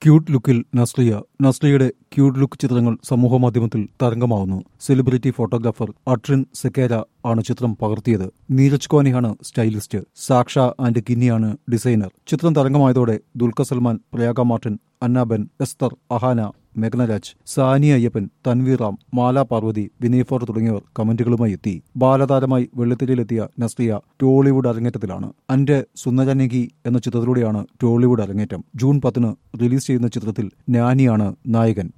cute ലുക്കിൽ Nazriya നസ്രിയയുടെ cute look ചിത്രങ്ങൾ സമൂഹമാധ്യമത്തിൽ തരംഗമാവുന്നു സെലിബ്രിറ്റി ഫോട്ടോഗ്രാഫർ അട്രിൻ സെക്കേര ആണ് ചിത്രം പകർത്തിയത് നീരജ് കോനിയാണ് സ്റ്റൈലിസ്റ്റ് സാക്ഷ ആൻഡ് കിന്നിയാണ് ഡിസൈനർ ചിത്രം തരംഗമായതോടെ ദുൽഖർ സൽമാൻ പ്രയാഗ മാർട്ടിൻ അന്നാബെൻ എസ്തർ അഹാന മേഘനരാജ് സാനി അയ്യപ്പൻ തൻവീർ റാം മാല പാർവതി വിനയ് ഫോർ തുടങ്ങിയവർ കമന്റുകളുമായി എത്തി ബാലതാരമായി വെള്ളിത്തിരയിലെത്തിയ നസ്രിയ ടോളിവുഡ് അരങ്ങേറ്റത്തിലാണ് അന്റെ സുന്ദരനഗി എന്ന ചിത്രത്തിലൂടെയാണ് ടോളിവുഡ് അരങ്ങേറ്റം ജൂൺ പത്തിന് റിലീസ് ചെയ്യുന്ന ചിത്രത്തിൽ നാനിയാണ് നായകൻ